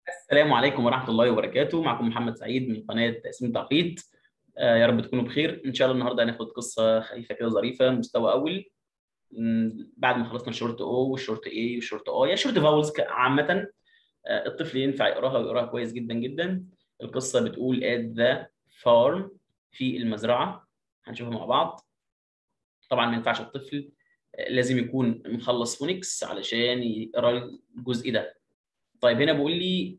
السلام عليكم ورحمة الله وبركاته معكم محمد سعيد من قناة تقسيم تعقيد آه يا رب تكونوا بخير إن شاء الله النهاردة هناخد قصة خفيفة كده ظريفة مستوى أول مم، بعد ما خلصنا الشورت او والشورت اي والشورت اه يا شورت فاولز عامة آه الطفل ينفع يقراها ويقراها كويس جدا جدا القصة بتقول at the farm في المزرعة هنشوفها مع بعض طبعا ما ينفعش الطفل آه، لازم يكون مخلص فونكس علشان يقرا الجزء ده طيب هنا بيقول لي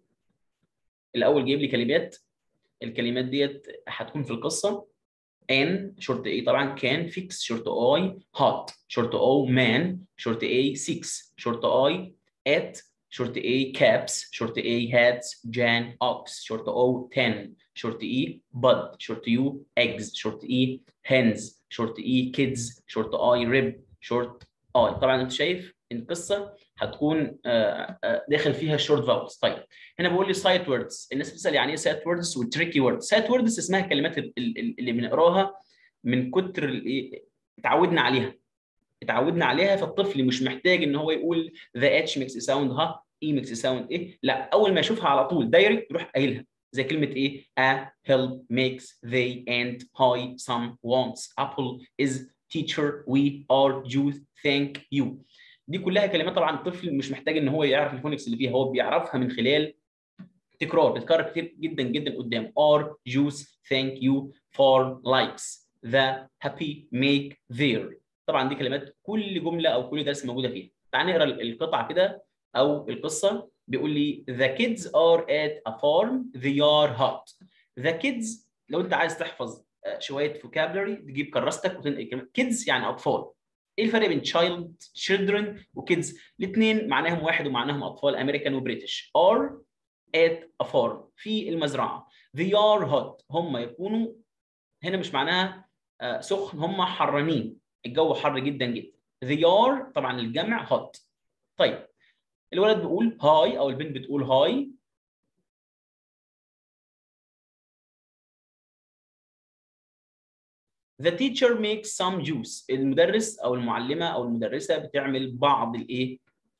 الاول جايب لي كلمات الكلمات ديت هتكون في القصه ان شورت اي طبعا كان فيكس شورت اي هوت شورت او مان شورت اي 6 شورت اي ات شورت اي كابس شورت اي هاتس جان اوكس شورت او 10 شورت اي بud شورت يو eggs شورت اي هنز شورت اي كيدز شورت اي ريب شورت اي طبعا انت شايف القصه هتكون آه، آه، داخل فيها الشورت فاولز طيب هنا بيقول لي سايت ووردز الناس بتسال يعني ايه سايت ووردز والتريكي ووردز سايت ووردز اسمها الكلمات ال- ال- اللي بنقراها من كتر الايه اتعودنا عليها اتعودنا عليها فالطفل مش محتاج ان هو يقول ذا اتش ميكس ساوند ها اي ميكس ساوند ايه لا اول ما يشوفها على طول دايركت يروح قايلها زي كلمه ايه a help makes they and hi some wants apple is teacher we are Jews thank you دي كلها كلمات طبعا الطفل مش محتاج ان هو يعرف الفونكس اللي فيها هو بيعرفها من خلال تكرار بتكرر كتير جدا جدا قدام are Jews thank you for likes the happy make their طبعا دي كلمات كل جمله او كل درس موجوده فيها تعال نقرا القطعه كده او القصه بيقول لي the kids are at a farm they are hot the kids لو انت عايز تحفظ آه، شويه vocabulary تجيب كراستك وتنقل كلمه kids يعني اطفال ايه الفرق بين child children وكيدز الاثنين معناهم واحد ومعناهم اطفال امريكان وبريتش are at a farm في المزرعه they are hot هم يكونوا هنا مش معناها آه، سخن هم حرانين الجو حر جدا جدا they are طبعا الجمع hot طيب الولد بيقول هاي او البنت بتقول هاي The teacher makes some juice المدرس او المعلمه او المدرسه بتعمل بعض الايه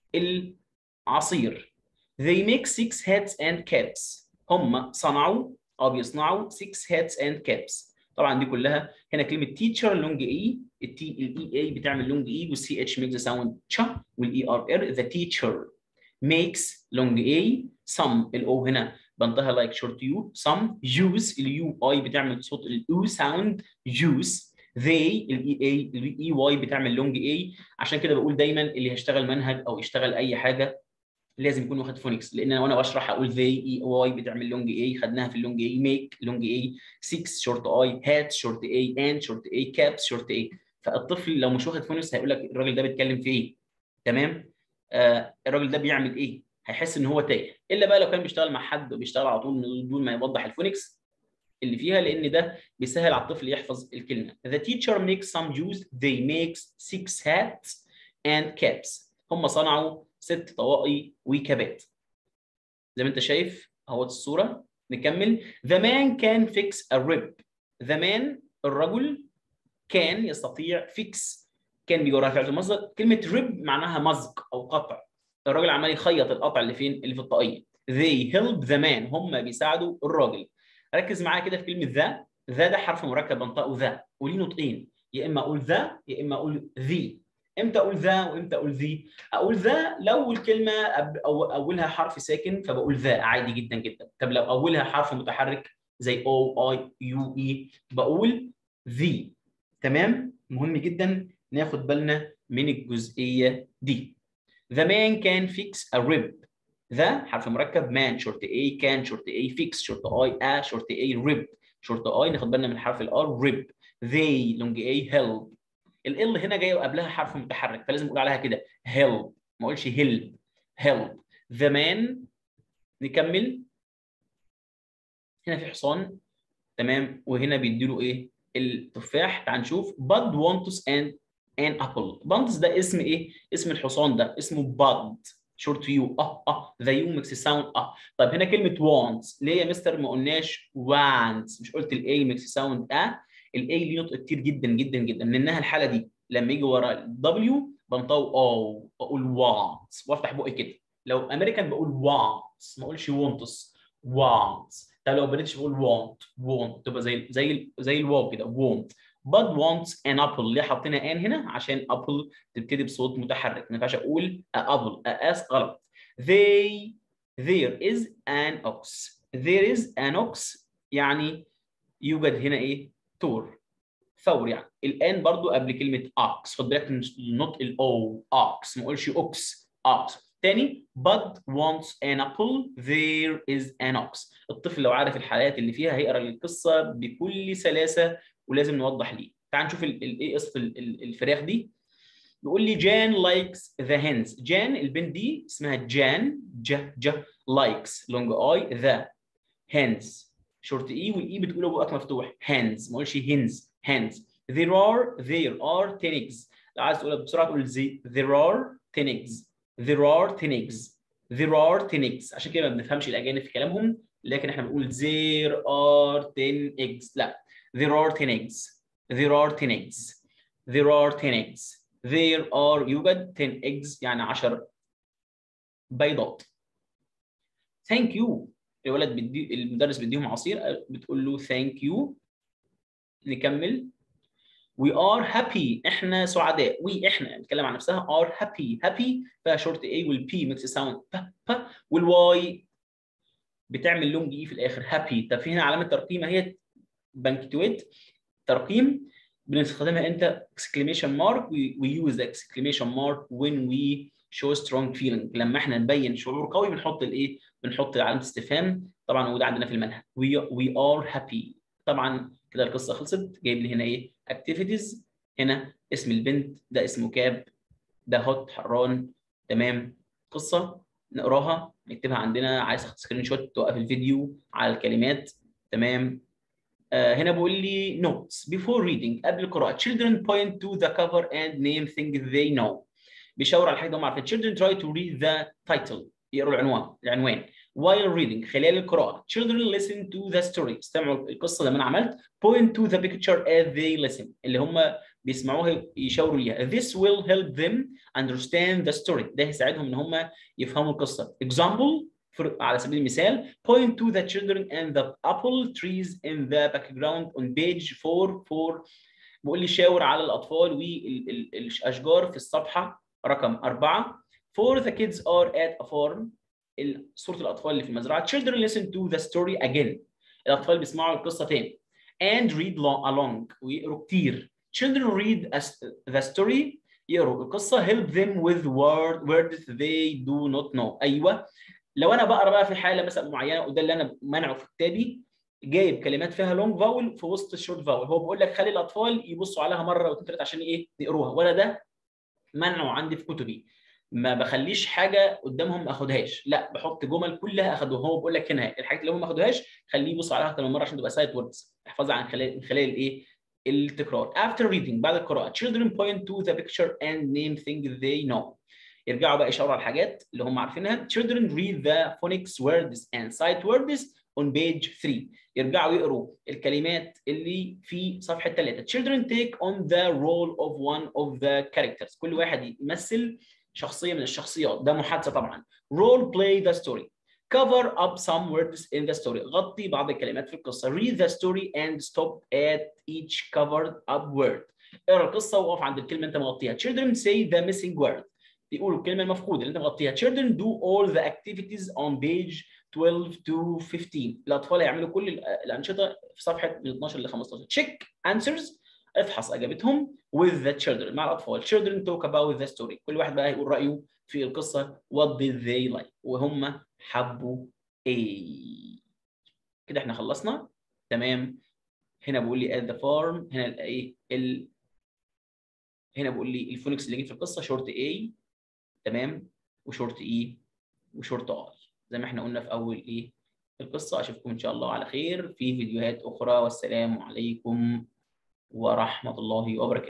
العصير They make six hats and caps هم صنعوا او بيصنعوا six hats and caps طبعا دي كلها هنا كلمه teacher لونج اي التي الاي اي بتعمل لونج اي والسي اتش ميكس ساوند تشا والاي ار ار the teacher makes لونج اي some الاو هنا بنطقها لايك شورت يو some use اليو اي بتعمل صوت الاو ساوند use they الاي اي الاي واي بتعمل لونج اي عشان كده بقول دايما اللي هيشتغل منهج او يشتغل اي حاجه لازم يكون واخد فونكس لان انا وانا بشرح اقول they اي واي بتعمل لونج اي خدناها في اللونج اي ميك لونج اي 6 شورت اي هات شورت اي ان شورت اي كابس شورت اي فالطفل لو مش واخد فونكس هيقول لك الراجل ده بيتكلم في ايه تمام آه الراجل ده بيعمل ايه هيحس ان هو تايه الا بقى لو كان بيشتغل مع حد وبيشتغل على طول من دون ما يوضح الفونكس اللي فيها لان ده بيسهل على الطفل يحفظ الكلمه the teacher makes some juice they make six hats and caps هم صنعوا ست طواقي وكبات زي ما انت شايف اهوت الصوره نكمل the man can fix a rib the man الرجل كان يستطيع fix كان بيجي وراها فعل المصدر كلمه rib معناها مزق او قطع الراجل عمال يخيط القطع اللي فين اللي في الطاقيه they help the man هم بيساعدوا الراجل ركز معايا كده في كلمه ذا ذا ده حرف مركب بنطقه ذا وليه نطقين يا اما اقول ذا يا اما اقول ذي امتى اقول ذا وامتى اقول ذي اقول ذا لو الكلمه أب- أو اولها حرف ساكن فبقول ذا عادي جدا جدا طب لو اولها حرف متحرك زي او اي يو اي بقول ذي تمام مهم جدا ناخد بالنا من الجزئيه دي The man can fix a rib ذا حرف مركب man شرط A can شرط A fix شرط I a شرط A rib شرط I ناخد بالنا من حرف الار rib they لونج A help ال هنا جايه وقبلها حرف متحرك فلازم اقول عليها كده help ما اقولش help help the man نكمل هنا في حصان تمام وهنا بيديله ايه التفاح تعال نشوف bud wants and an apple buns ده اسم ايه اسم الحصان ده اسمه bud شورت يو اه اه ذا يو ميكس ساوند اه طيب هنا كلمه wants ليه يا مستر ما قلناش wants مش قلت الاي ميكس ساوند اه الاي ليه نطق كتير جدا جدا جدا منها الحاله دي لما يجي ورا الدبليو بنطق او اقول وانس وافتح بقي كده لو امريكان بقول wants ما اقولش wants wants طب لو بريتش بقول want want تبقى زي زي زي الواو كده want but wants an apple ليه حطينا an هنا عشان apple تبتدي بصوت متحرك ما ينفعش اقول a apple a as غلط they there is an ox there is an ox يعني يوجد هنا ايه تور ثور يعني الان برضو قبل كلمه ox خد بالك من النطق الاو ox ما اقولش ox ox تاني but wants an apple there is an ox الطفل لو عارف الحالات اللي فيها هيقرا القصه بكل سلاسه ولازم نوضح ليه تعال نشوف ايه قصه الفراخ دي بيقول لي جان لايكس ذا هينز جان البنت دي اسمها جان ج ج لايكس لونج اي ذا هينز شورت اي والاي بتقول بقك مفتوح هاندز ما اقولش هينز هاندز there are there are 10 eggs لو عايز تقولها بسرعه تقول زي there are 10 eggs there are 10 eggs there are 10 eggs عشان كده ما بنفهمش الاجانب في كلامهم لكن احنا بنقول there are 10 eggs لا there are 10 eggs there are 10 eggs there are 10 eggs there are يوجد 10 eggs يعني 10 بيضات thank you الولد بدي المدرس بيديهم عصير بتقول له thank you نكمل we are happy احنا سعداء we احنا بنتكلم عن نفسها are happy happy فيها شورت a والبي ميكس ساوند ب ب والواي بتعمل لونج اي في الاخر happy طب في هنا علامه ترقيم هي بنكتويت ترقيم بنستخدمها امتى exclamation mark we, we use the exclamation mark when we show strong feeling لما احنا نبين شعور قوي بنحط الايه بنحط علامه استفهام طبعا وده عندنا في المنهج we, we are happy طبعا كده القصه خلصت جايب لي هنا ايه activities هنا اسم البنت ده اسمه كاب ده هوت حران تمام قصه نقراها نكتبها عندنا عايز تاخد سكرين شوت توقف الفيديو على الكلمات تمام آه هنا بيقول لي notes before reading قبل القراءه children point to the cover and name things they know بيشاور على حاجه هم عارفين children try to read the title يقروا العنوان العنوان while reading خلال القراءة children listen to the story استمعوا القصة زي ما أنا عملت point to the picture as they listen اللي هم بيسمعوها يشاوروا ليها this will help them understand the story ده هيساعدهم إن هم يفهموا القصة example على سبيل المثال point to the children and the apple trees in the background on page 4 4 بيقول لي شاور على الأطفال والأشجار في الصفحة رقم أربعة for the kids are at a farm صورة الأطفال اللي في المزرعة children listen to the story again الأطفال بيسمعوا القصة تاني and read long, along ويقروا كتير children read the story يقروا القصة help them with word, words they do not know أيوة لو أنا بقرا بقى في حالة مثلا معينة وده اللي أنا منعه في كتابي جايب كلمات فيها لونج فاول في وسط الشورت فاول هو بيقول لك خلي الأطفال يبصوا عليها مرة واثنين ثلاثة عشان إيه يقروها ولا ده منعه عندي في كتبي ما بخليش حاجه قدامهم ما اخدهاش لا بحط جمل كلها اخدوها هو بيقول لك هنا الحاجات اللي هم ما اخدوهاش خليه يبص عليها اكتر من مره عشان تبقى سايت ووردز احفظها عن خلال من خلال الايه التكرار after reading بعد القراءه children point to the picture and name things they know يرجعوا بقى يشاوروا على الحاجات اللي هم عارفينها children read the phonics words and sight words on page 3 يرجعوا يقروا الكلمات اللي في صفحه 3 children take on the role of one of the characters كل واحد يمثل شخصيه من الشخصيات ده محادثه طبعا role play the story cover up some words in the story غطي بعض الكلمات في القصه read the story and stop at each covered up word اقرا القصه وقف عند الكلمه انت مغطيها children say the missing word يقولوا الكلمه المفقوده اللي انت مغطيها children do all the activities on page 12 to 15 الاطفال هيعملوا كل الانشطه في صفحه من 12 ل 15 check answers افحص اجابتهم with the children مع الاطفال children talk about the story كل واحد بقى هيقول رايه في القصه what did they like وهم حبوا ايه كده احنا خلصنا تمام هنا بيقول لي at the farm هنا ايه ال... هنا بيقول لي الفونكس اللي جه في القصه شورت A تمام وشورت E وشورت I زي ما احنا قلنا في اول ايه القصه اشوفكم ان شاء الله على خير في فيديوهات اخرى والسلام عليكم ورحمه الله وبركاته